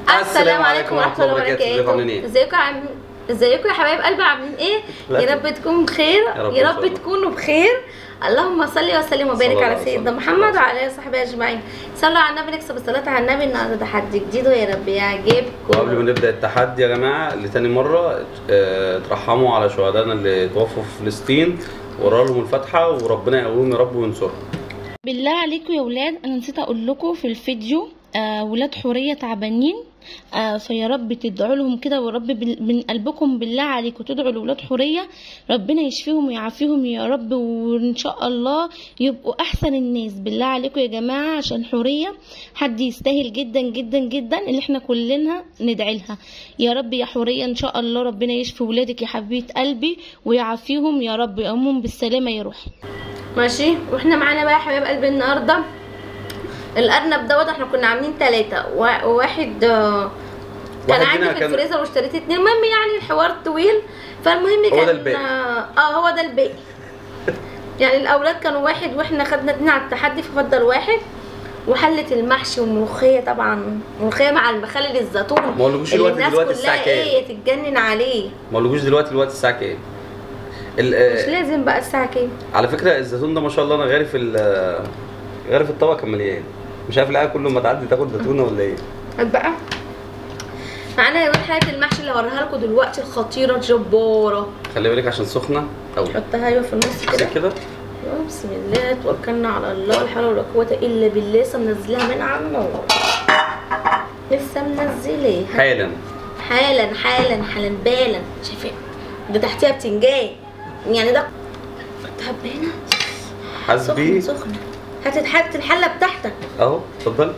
السلام عليكم ورحمه الله ازيكم عاملين وبركاته ايه؟ ازيكم عم... ازيكم يا حبايب قلبي عاملين ايه لا. يا رب تكونوا بخير يا رب يا إن رب شاء الله. تكونوا بخير اللهم صل وسلم صلى وبارك الله على عليه سيدنا وسلم. محمد وعلى اله وصحبه اجمعين صلوا على النبي نكسب الصلاه على النبي النهارده تحدي جديد ويا رب يعجبكم وقبل ما نبدا التحدي يا جماعه لتاني مره اه، ترحموا على شهدائنا اللي توفوا في فلسطين ورا لهم الفاتحه وربنا يقويهم يا رب وينصرهم بالله عليكم يا ولاد انا نسيت اقول لكم في الفيديو آه ولاد حوريه تعبانين آه فيا رب تدعوا لهم كده ورب بال- من قلبكم بالله عليكم تدعوا لولاد حوريه ربنا يشفيهم ويعافيهم يا رب وان شاء الله يبقوا احسن الناس بالله عليكم يا جماعه عشان حوريه حد يستاهل جدا جدا جدا اللي احنا كلنا ندعي لها يا رب يا حوريه ان شاء الله ربنا يشفي ولادك يا حبيبه قلبي ويعافيهم يا رب يقومهم بالسلامه يا روحي ماشي واحنا معانا بقى يا حبايب قلبي النهارده الارنب دوت احنا كنا عاملين ثلاثة وواحد آه، كان واحد عندي هنا في كان- الفريزر واشتريت اتنين المهم يعني الحوار طويل فالمهم هو كان ده الباقي. اه هو ده الباقي يعني الاولاد كانوا واحد واحنا خدنا اتنين على التحدي ففضل واحد وحلة المحشي والملوخية طبعا ملوخية مع المخلل الزيتون ما قولكوش اللي دلوقتي- الناس دلوقتي كلها الساعة كام؟ ايه تتجنن عليه ما اقولكوش دلوقتي الوقت الساعه كام ال- مش اه، لازم بقى الساعة كام على فكره الزيتون ده ما شاء الله انا غارف ال- غارف الطبق كان مليان مش عارف العيال كل ما تعدي تاخد زيتونه ولا ايه هات بقى معانا يا ولاد حلقه المحشي اللي هوريها لكم دلوقتي الخطيره الجباره خلي بالك عشان سخنه قوي حطها ايوه في النص كده كده بسم الله توكلنا على الله لا حول ولا قوه الا بالله لسه منزلاها من على النار لسه منزلاها حالا حالا حالا حالا بالا شايفين ده تحتيها بتنجان يعني ده هنا سخنه حسبي سخنه هات هات الحله بتاعتك اهو اتفضل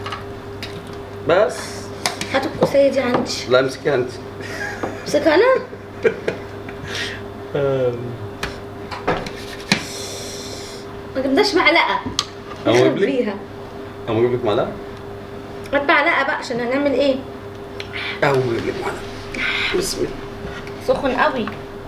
بس هات الكوسيه دي عندي لا امسكيها انت امسكها انا ما جبناش معلقه أقوم نخرب أجيب لك؟ بيها اقوم اجيب لك معلقه هات معلقه بقى عشان هنعمل ايه اقوم اجيب لك معلقه بسم الله سخن قوي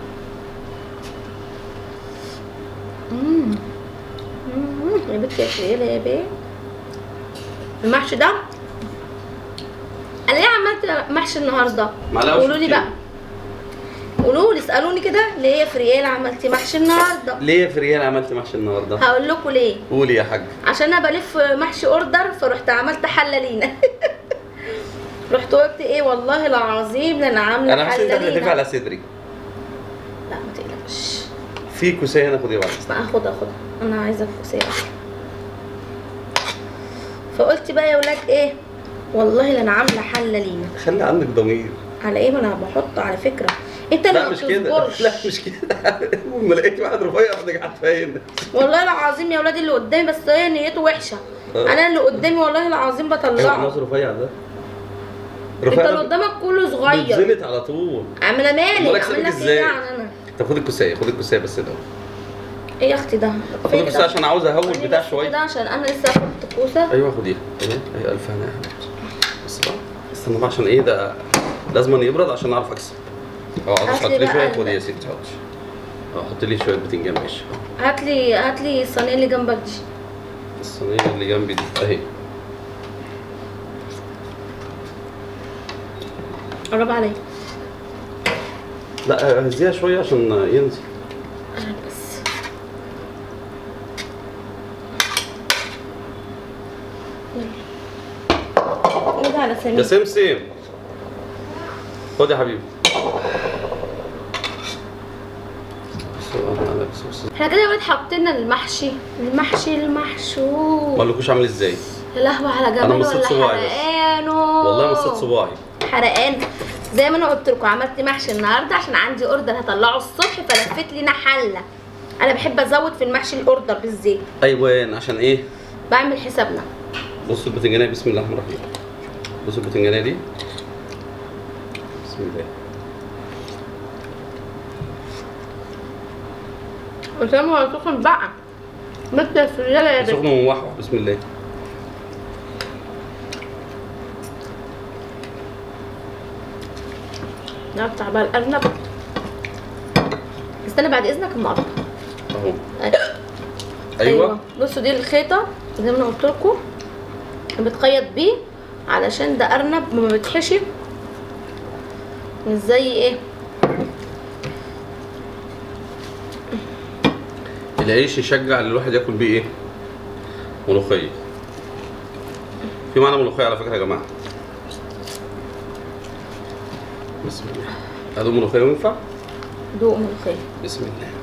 امم أمم، يا بنت يا شيله يا بيه المحشي ده انا ليه عملت محشي النهارده معلقة قولوا لي وشوكة. بقى قولوا لي اسالوني كده ليه يا فريال عملتي محشي النهارده ليه يا فريال عملت محشي النهارده هقول لكم ليه قولي يا حاج عشان انا بلف محشي اوردر فرحت عملت حله لينا رحت قلت ايه والله العظيم ده انا عامله انا حاسس ان حله انت هتلف لينا على صدري لا ما تقلقش في كوسيه هنا خديها بعد لا اخد اخد انا عايزه فوسيه فقلت بقى يا ولاد ايه والله لا انا عامله حله لينا خلي عندك ضمير على ايه ما انا بحط على فكره انت اللي لا ما مش كده بتصبرش. لا مش كده لما لقيت واحد رفيع رحت فين والله العظيم يا ولاد اللي قدامي بس هي نيته وحشه آه. انا اللي قدامي والله العظيم ايوه بطلعه الناس رفيع ده انت رفيع اللي ده قدامك كله صغير بيتزلط على طول عامله أمال مالي أكسبك عامله إزاي؟ ايه يعني انا طب خد الكوسيه خد الكوسيه بس ده ايه يا اختي ده خد الكوسيه عشان عاوز اهول وريني بتاع بس شويه كده عشان انا لسه اخد كوسه ايوه خديها اهي اهي الف هنا يا حبيبتي بس بقى استنى بقى عشان ايه ده لازم يبرد عشان اعرف اكسب اه عاوز هات احط لي لي بقى شويه ال- خدي يا ستي حط اه حط لي شويه بتنجان ماشي هات لي هات لي الصينيه اللي جنبك دي الصينيه اللي جنبي دي اهي قرب عليا لا هزيها شويه عشان ينزل انا بس يلا. نرجع على يا سمير سمسم خد يا حبيبي احنا كده يا ولاد حطينا المحشي المحشي ما المحشو اقولكوش عامل ازاي يا لهوي على أنا جماله مصيت ولا صباعي بس. حرقانه والله مصيت صباعي حرقان زي ما انا قلت لكم عملت محشي النهارده عشان عندي اوردر هطلعه الصبح فلفت لينا حله انا بحب ازود في المحشي الاوردر بالزيت ايوه عشان ايه بعمل حسابنا بصوا البتنجانيه بسم الله الرحمن الرحيم بصوا البتنجانيه دي بسم الله قلت لهم هو سخن بقى مثل في الرجاله يا بنت سخن وموحوح بسم الله نقطع بقى الارنب استنى بعد اذنك اما اقطع اهو أيوة. ايوه بصوا دي الخيطه زي ما انا قلت لكم بتخيط بيه علشان ده ارنب ما بيتحشي مش زي ايه العيش يشجع ان الواحد ياكل بيه ايه ملوخيه في معانا ملوخيه على فكره يا جماعه بسم الله هذا ملوخيه ينفع دوق ملوخيه بسم الله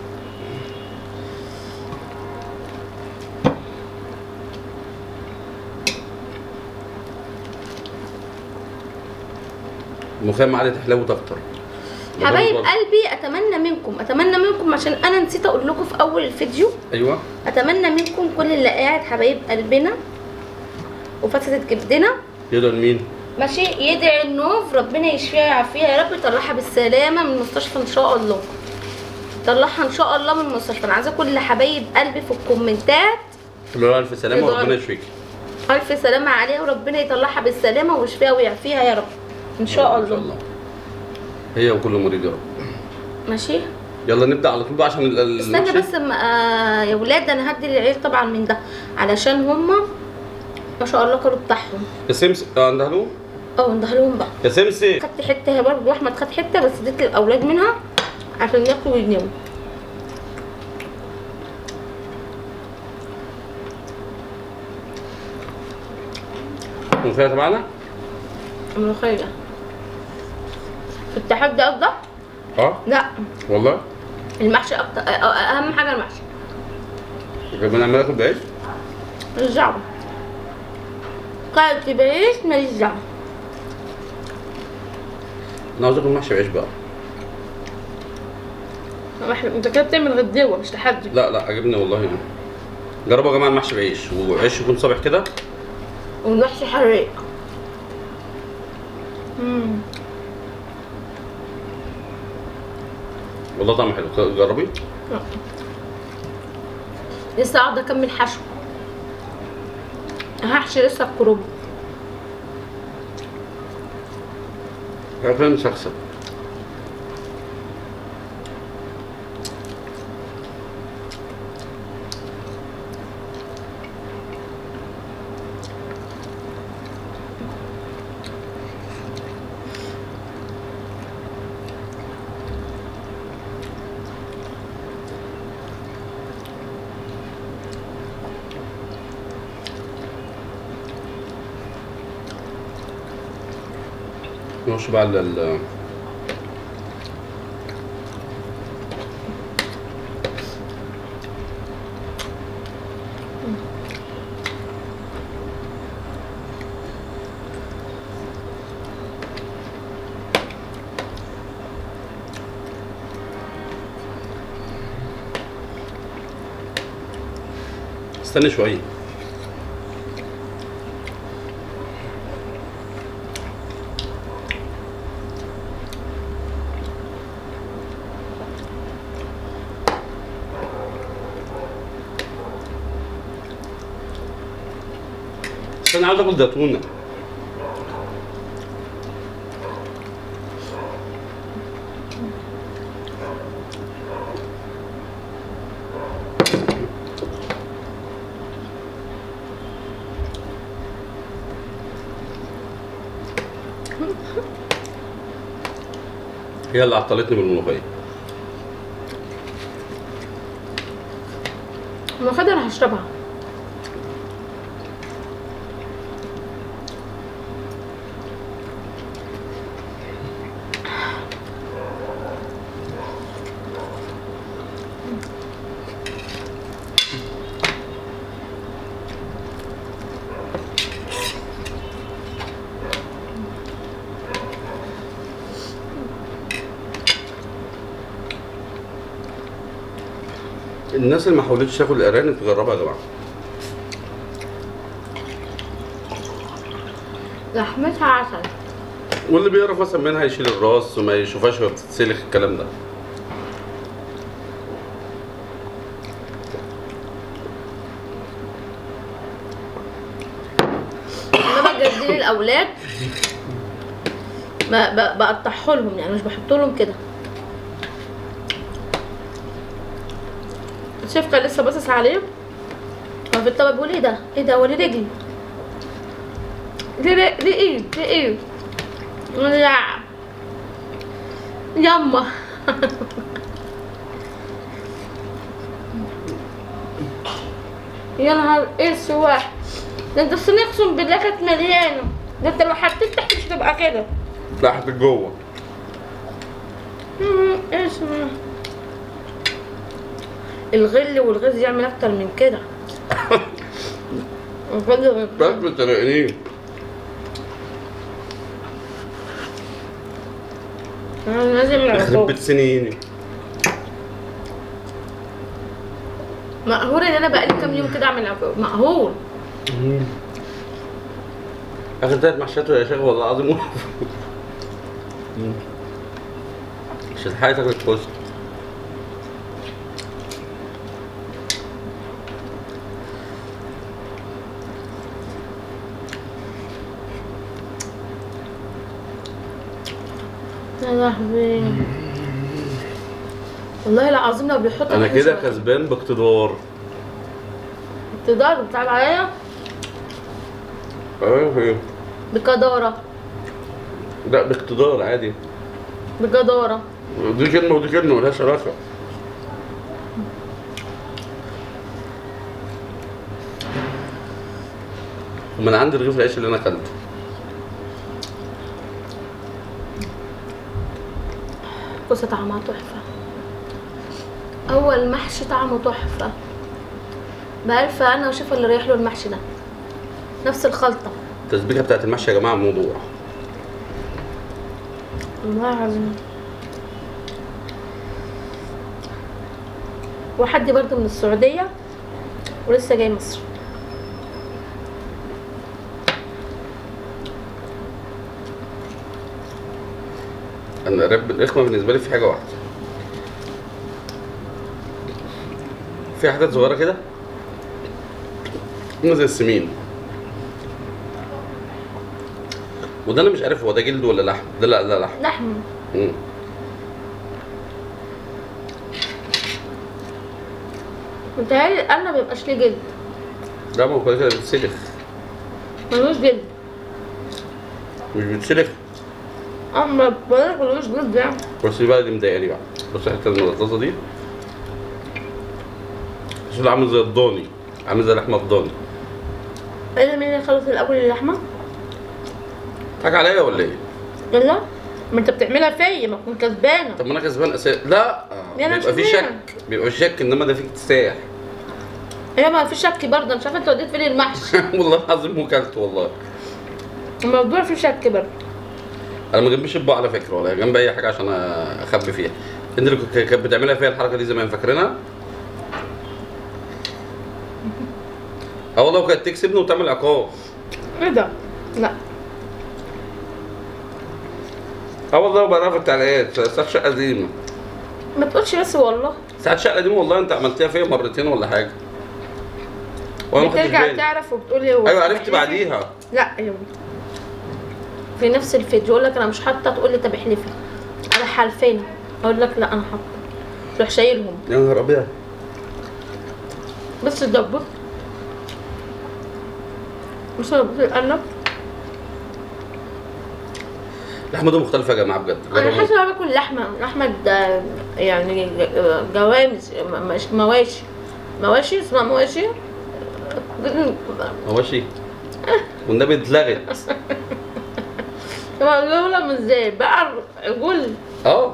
الملوخيه معاها تحلو وتكتر حبايب قلبي اتمنى منكم اتمنى منكم عشان انا نسيت اقول لكم في اول الفيديو ايوه اتمنى منكم كل اللي قاعد حبايب قلبنا وفتحة كبدنا يدعو لمين ماشي يدعي النوف ربنا يشفيها ويعافيها يا رب يطلعها بالسلامه من المستشفى ان شاء الله طلعها ان شاء الله من المستشفى انا عايزه كل حبايب قلبي في الكومنتات قول له الف سلامه يدعو وربنا لك. يشفيك الف سلامه عليها وربنا يطلعها بالسلامه ويشفيها ويعافيها يا رب ان شاء ان شاء الله الله هي وكل مريض يا رب ماشي يلا نبدا على طول بقى عشان ال- ال- استنى المحشي. بس ما آه يا ولاد انا هدي للعيال طبعا من ده علشان هما ما شاء الله كانوا بتاعهم يا سمس اه عندها له اه ندهلهم بقى يا سمسي خدت حته هي برضه واحمد خد حته بس اديت للاولاد منها عشان ياكلوا ويناموا الملوخيه تبعنا الملوخيه في التحدي قصدك اه لا والله المحشي اكتر أ- أ- اهم حاجه المحشي ربنا عمال اكل بعيش ماليش دعوه قالت بعيش ماليش دعوه انا عاوز اكل محشي بعيش بقى ما إحنا- انت كده بتعمل غداوه مش تحدي لا لا عجبني والله يعني. جربوا يا جماعه المحشي بعيش وعيش يكون صابح كده والمحشي حراق مم. والله طعمه حلو جربي لسه قاعده اكمل حشو هحشي لسه الكروب عارفين مسخسخ نخش بقى على ال استنى شوية استنى عاوز اكل زيتونة هي اللي عطلتني بالملوخية الملوخيه انا هشربها الناس اللي ما حاولتش تاكل الارانب تجربها يا جماعه لحمتها عسل واللي بيعرف مثلا منها يشيل الراس وما يشوفهاش وهي بتتسلخ الكلام ده انما جدين الاولاد ما ب- بقطعه لهم يعني مش بحط لهم كده الشيف كان لسه باصص عليه هو في الطبق بيقول ايه ده ايه ده وري رجلي دي دي دي ايه دي ايه لا يما يا نهار اسود ده انت الصينية اقسم بالله كانت مليانة ده انت لو حطيت تحت مش هتبقى كده لا حطيت جوه مم، اسمع الغل والغز يعمل اكتر من كده الغل بس بتلاقيني انا لازم يخرب العقاب بيت سنيني مقهور ان انا بقالي كام يوم كده اعمل عقاب مقهور اخر تلات محشات يا شيخ والله العظيم مش هتحاول تاكل الكوسه يا لهوي والله العظيم لو بيحط انا الحشوة كده كسبان باقتدار تقدر بتاع عليا ايوه ايوه بجدارة لا باقتدار عادي بجدارة دي كلمه ودي كلمه ملهاش علاقه ومن عند رغيف العيش اللي انا اكلته كوسة طعمها تحفة أول محشي طعمه تحفة بألف أنا وشوف اللي رايح له المحشي ده نفس الخلطة التسبيكه بتاعت المحشي يا جماعه موضوع والله العظيم وحد برضه من السعودية ولسه جاي مصر انا الرب الرخمه بالنسبه لي في حاجه واحده في حاجات صغيره كده عامله زي السمين وده انا مش عارف هو ده جلد ولا لحم ده لا ده لحم لحم مم. متهيألي الأرنب مبيبقاش ليه جلد ده ما هو كده كده بيتسلخ ملوش جلد مش بيتسلخ أما بقولك ملوش جلد يعني بس دي بقى اللي مضايقاني بقى بص الحته الملطشه دي شو عامل زي الضاني عامل زي لحمه الضاني ايه ده مين اللي خلص الأول اللحمة؟ حاجه عليا ولا ايه؟ يلا ما انت بتعملها فيا ما اكون كسبانة طب ما انا كسبان اساسا لا يا أنا بيبقى في مش شك بيبقى في شك انما ده فيك تستاح هي ما في شك برضه مش عارفة انت وديت فين المحشي والله العظيم وكلت والله الموضوع فيه شك برضه انا ما جنبيش اطباق على فكره ولا جنب اي حاجه عشان اخبي فيها انت اللي كنت- كانت بتعملها فيها الحركه دي زمان فاكرينها؟ اه والله وكانت تكسبني وتعمل عقاب ايه ده؟ لا اه والله وبقى في التعليقات ساعات شقه قديمه ما تقولش بس والله ساعات شقه قديمه والله انت عملتيها فيا مرتين ولا حاجه وانا ما خدتش بترجع بالي تعرف وبتقولي هو ايوه عرفت بعديها لا ايوه في نفس الفيديو يقول لك انا مش حاطه تقول لي طب احلفي على حلفين اقول لك لا انا حاطه تروح شايلهم يا نهار ابيض بس الدبر بس الارنب اللحمه دي مختلفه يا جماعه بجد انا جربوا. حاسه انا باكل لحمه لحمه د- يعني جوامس م- مش مواشي مواشي اسمها مواشي مواشي والنبي اتلغت لهم ازاي بقر عجول اه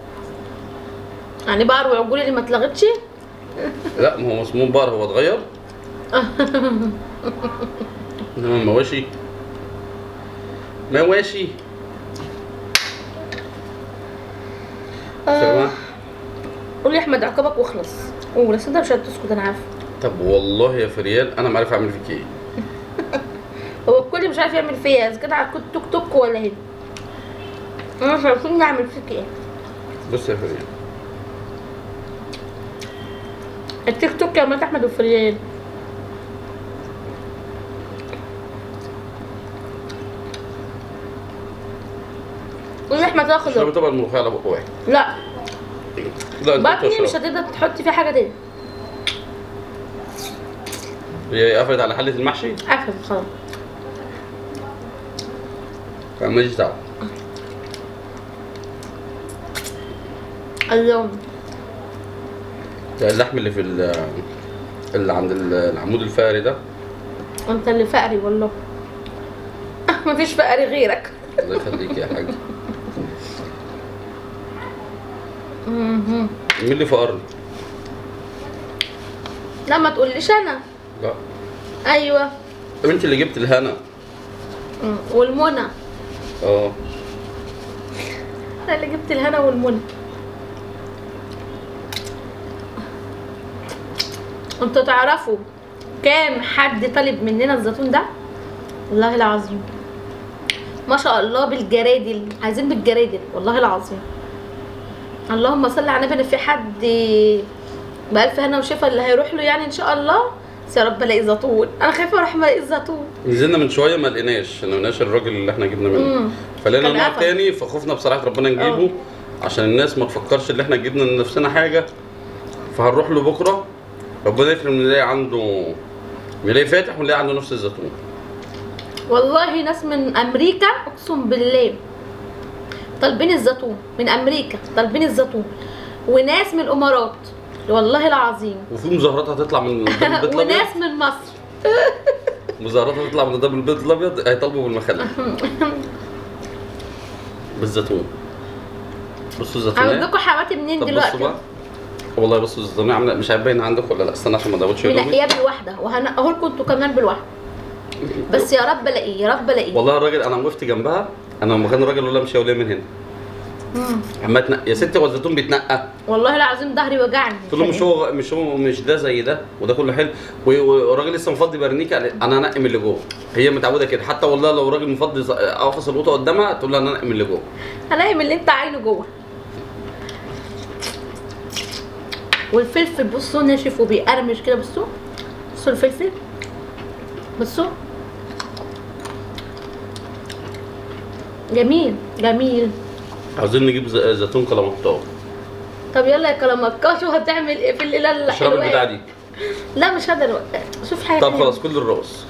يعني بقر وعجول اللي ما اتلغتش لا ما هو مسموم بقر هو اتغير انما المواشي مواشي يا جماعة. قول لي احمد عقابك واخلص قول بس انت مش هتسكت انا عارفه طب والله يا فريال انا ما عارف اعمل فيك ايه هو الكل مش عارف يعمل فيا اذا كده على التوك توك ولا هنا انا مش عارفين نعمل فيك ايه بص يا فريال التيك توك يا مات احمد وفريال قول لي احمد اشربي اخد طبق الملوخيه على بق واحد لا لا انت بطني مش بتشرب هتقدر تحط فيه حاجه تاني هي قفلت على حله المحشي قفل خلاص أنا ماليش دعوه الله ده اللحم اللي في ال- اللي عند ال- العمود الفقري ده انت اللي فقري والله مفيش فقري غيرك الله يخليك يا حاج مهم. مين اللي فقرني؟ لا ما تقوليش انا لا ايوه طب انت اللي جبت الهنا مم. والمنى اه انا اللي جبت الهنا والمنى انتوا تعرفوا كام حد طالب مننا الزيتون ده والله العظيم ما شاء الله بالجرادل عايزين بالجرادل والله العظيم اللهم صل على النبي إن في حد بألف هنا وشفا اللي هيروح له يعني ان شاء الله بس يا رب الاقي زيتون انا خايفه اروح ما الاقي الزيتون نزلنا من شويه ما لقيناش ما لقيناش الراجل اللي احنا جبنا منه مم. فلقينا كان نوع قفل. تاني فخفنا بصراحه ربنا نجيبه عشان الناس ما تفكرش ان احنا جبنا لنفسنا حاجه فهنروح له بكره ربنا يكرم نلاقي عنده نلاقي فاتح ونلاقي عنده نفس الزيتون والله ناس من امريكا اقسم بالله طالبين الزيتون من امريكا طالبين الزيتون وناس من الامارات والله العظيم وفي مظاهرات هتطلع من قدام البيت الابيض وناس من مصر مظاهرات هتطلع من قدام البيت الابيض هيطالبوا بالمخلل بالزيتون بصوا الزيتونيه هوديكوا حماتي منين طب بصوا بقى دلوقتي والله بصوا الزيتونيه عامله مش عارف باين عندك ولا لا استنى عشان ما ادوتش هدومي منقيه بالواحده وهنقيه لكم انتوا كمان بالواحده بس يا رب الاقيه يا رب الاقيه والله الراجل انا وقفت جنبها انا لما كان الراجل ولا امشي وليه من هنا مم. عمال تنقى يا ستي هو الزيتون بيتنقى والله العظيم ظهري وجعني قلت له مش هو مش هو مش ده زي ده وده كله حلو و- والراجل لسه مفضي برنيكه قال انا انقي من اللي جوه هي متعوده كده حتى والله لو راجل مفضي ز- قفص القطه قدامها تقول لها انا انقي من اللي جوه هلاقي من اللي انت عاينه جوه والفلفل بصوا ناشف وبيقرمش كده بصوا بصوا الفلفل بصوا جميل جميل عاوزين نجيب ز- زيتون كلامطاو طب يلا يا كلامكاشو هتعمل ايه في الليله الشراب الحلوه البتاع دي لا مش هقدر شوف حاجه طب تانية. خلاص كل الراس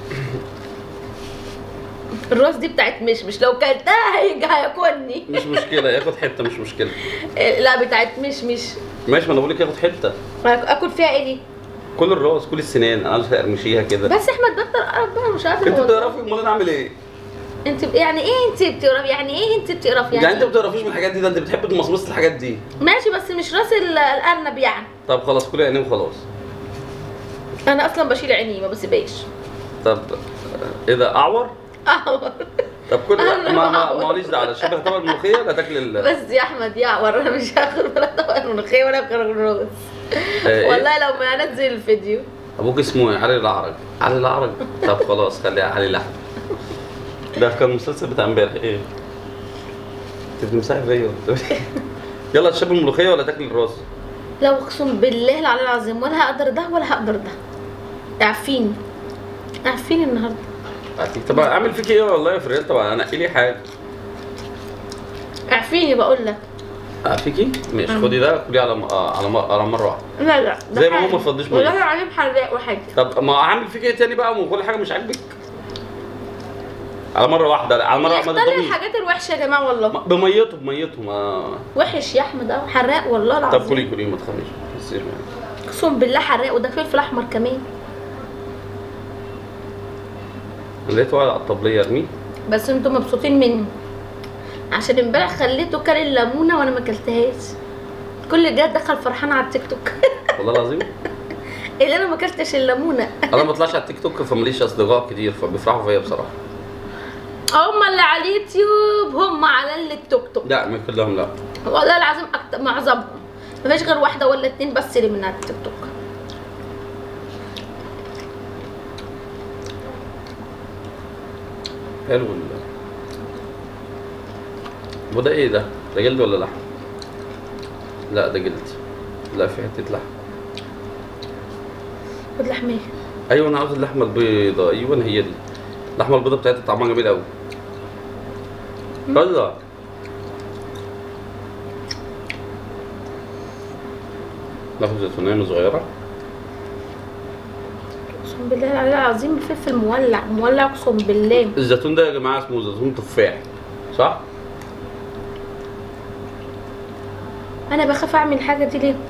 الراس دي بتاعت مش مش لو كلتها هيجي هياكلني مش مشكله ياخد حته مش مشكله لا بتاعت مش مش ماشي ما انا بقول لك ياخد حته اكل فيها ايه دي كل الراس كل السنان انا عاوز ارمشيها كده بس احمد بطل قرف بقى مش قادر انت والله. بتعرفي امال انا اعمل ايه؟ انت يعني ايه انت بتقرفي يعني ايه انت بتقرفي يعني يعني, انت ما بتعرفيش من الحاجات دي ده انت بتحب تمصمص الحاجات دي ماشي بس مش راس ال- الارنب يعني طب خلاص كلي عينيه وخلاص انا اصلا بشيل عيني ما بسيبهاش طب ايه ده اعور؟ اه طب كل أنا ما ما بعور. ماليش دعوه شبه طبق الملوخيه لا تاكل ال بس يا احمد يا عور انا مش هاخد ولا طبق ملوخيه ولا هاخد رز آه، إيه؟ والله لو ما انزل الفيديو ابوك اسمه ايه؟ علي العرج علي العرج طب خلاص خليها علي لحم ده كان المسلسل بتاع امبارح ايه؟ انت بتمسحي فيا ولا إيه؟ يلا تشرب الملوخيه ولا تاكل الراس؟ لو اقسم بالله العلي العظيم ولا هقدر ده ولا هقدر ده اعفيني اعفيني النهارده طب اعمل فيك ايه والله يا فريال طب انقي لي حاجه اعفيني بقول لك فيكي؟ ماشي خدي ده كلي على م- آه، على م- على مره واحده لا لا ده زي ما هو حاجة. ما تفضيش منه. والله العظيم حراق وحاجه طب ما اعمل فيك ايه تاني بقى وكل حاجه مش عاجبك؟ على مره واحده لا، على مره واحده اختار لي تضمني. الحاجات الوحشه يا جماعه والله ما- بميته بميته ما وحش يا احمد اه حراق والله العظيم طب كلي كلي ما تخافيش ما تحسيش معايا. اقسم بالله حراق وده فلفل احمر كمان لقيته قاعد على الطبليه ارميه بس انتوا مبسوطين مني عشان امبارح خليته كل الليمونه وانا ما اكلتهاش كل ده دخل فرحان على التيك توك والله العظيم اللي انا ما اكلتش الليمونه انا ما بطلعش على التيك توك فماليش اصدقاء كتير فبيفرحوا فيا بصراحه هم اللي على اليوتيوب هم على اللي التوك توك لا مش كلهم لا والله العظيم أكتر معظمهم مفيش غير واحده ولا اتنين بس اللي من على التيك توك حلو ال وده ايه ده؟ ده جلد ولا لحم؟ لا ده جلد لا في حته لحم خد لحمه ايوه انا عاوز اللحمه البيضاء ايوه هي دي اللحمه البيضاء بتاعتها طعمها جميل قوي يلا ناخد زيتونية صغيرة اقسم بالله العلي العظيم الفلفل مولع مولع اقسم بالله الزيتون ده يا جماعة اسمه زيتون تفاح صح انا بخاف اعمل الحاجه دي ليه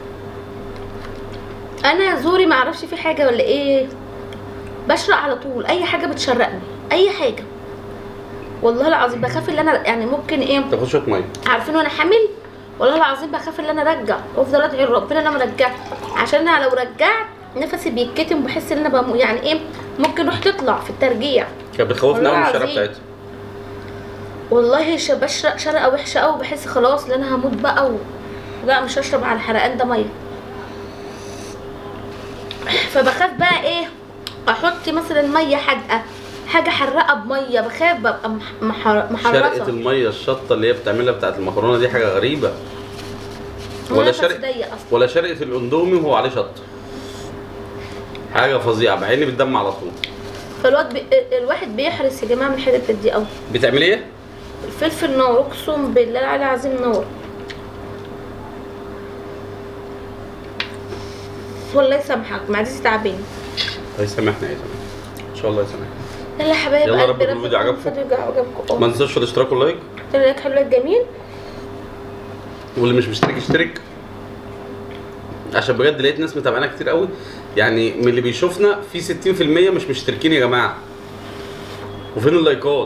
انا زوري ما اعرفش في حاجه ولا ايه بشرق على طول اي حاجه بتشرقني اي حاجه والله العظيم بخاف ان انا يعني ممكن ايه تاخد شويه ميه عارفين وانا حامل والله العظيم بخاف ان انا ارجع وافضل ادعي لربنا ان انا ما رجعت عشان انا لو رجعت نفسي بيتكتم وبحس ان انا بمو يعني ايه ممكن روح تطلع في الترجيع كانت بتخوفنا قوي من والله الشارع العظيم. بتاعتها والله ش- بشرق شرقه وحشه قوي بحس خلاص ان انا هموت بقى و... لا مش هشرب على الحرقان ده ميه فبخاف بقى ايه احط مثلا ميه حادقه حاجه حراقه بميه بخاف ببقى مح- محر... شرقة محرصه الميه الشطه اللي هي بتعملها بتاعت المكرونه دي حاجه غريبه ولا ونفس شرق ضيق اصلا ولا شرقة الاندومي وهو عليه شطه حاجه فظيعه مع اني بتدمع على طول فالواد بي... الواحد بيحرص يا جماعه من الحتت دي قوي بتعملي ايه الفلفل نار اقسم بالله العلي العظيم نار والله يسامحك معدتي تعبانه هيسامحنا يا زلمه ان شاء الله يسامحنا يلا يا حبايب يلا رب قلبي، يكون الفيديو عجبكم. الفيديو عجبكم ما اه تنساش الاشتراك واللايك قلت لك حلو لك جميل واللي مش مشترك يشترك عشان بجد لقيت ناس متابعانا كتير قوي يعني من اللي بيشوفنا في 60% مش مشتركين يا جماعه وفين اللايكات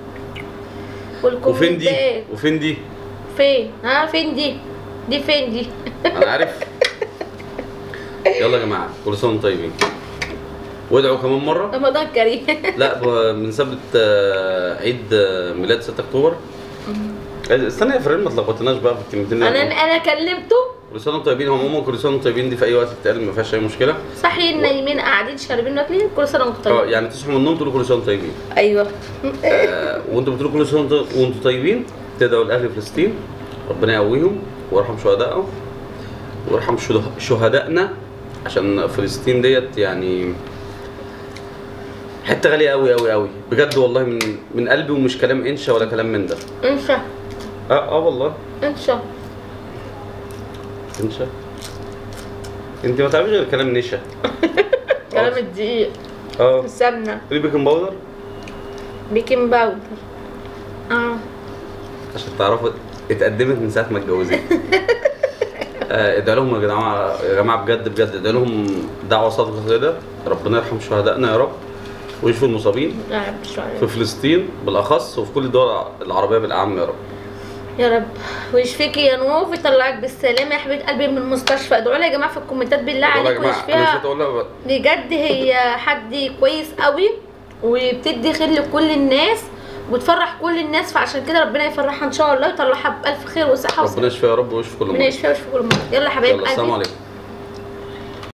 وفين دي والكومنتات وفين دي فين ها فين دي دي فين دي انا عارف يلا يا جماعه كل سنه وانتم طيبين وادعوا كمان مره رمضان كريم لا بمناسبه آه، عيد آه، ميلاد 6 اكتوبر استنى يا فريد ما تلخبطناش بقى في الكلمتين اللي انا أنا انا كلمته كل سنه وانتم طيبين هم عموما كل سنه وانتم طيبين دي في اي وقت تتقال ما فيهاش اي مشكله صاحيين نايمين قاعدين شاربين واكلين كل سنه وانتم اه طيبين يعني تصحوا من النوم تقولوا كل سنه وانتم طيبين ايوه آه وانتم بتقولوا كل سنه وانتم وانتم طيبين تدعوا لاهل فلسطين ربنا يقويهم ويرحم شهدائهم ويرحم شهد- شهدائنا عشان فلسطين ديت يعني حته غاليه قوي قوي قوي بجد والله من من قلبي ومش كلام انشا ولا كلام من ده انشا اه اه والله انشا انشا انت ما تعرفيش غير كلام نشا كلام اه الدقيق اه السمنه تقولي بيكنج باودر بيكنج باودر اه عشان تعرفوا اتقدمت من ساعه ما اتجوزت آه، ادعوا لهم يا جماعه يا جماعه بجد بجد ادعوا لهم دعوه صادقه كده ربنا يرحم شهدائنا يا رب ويشفي المصابين لا يا رب في شوية. فلسطين بالاخص وفي كل الدول العربيه بالاعم يا رب يا رب ويشفيكي يا نوف ويطلعك بالسلامه يا حبيبه قلبي من المستشفى ادعوا لي يا جماعه في الكومنتات بالله والله يا عليكم جماعه انا يشفيها نسيت اقول لها بجد هي حد كويس قوي وبتدي خير لكل الناس وتفرح كل الناس فعشان كده ربنا يفرحها ان شاء الله ويطلعها بالف خير وصحه ربنا يشفيها يا رب ويشفي كل ربنا مرض يشفيها ويشفي كل مرض يلا يا حبايب يلا السلام قلبي عليكم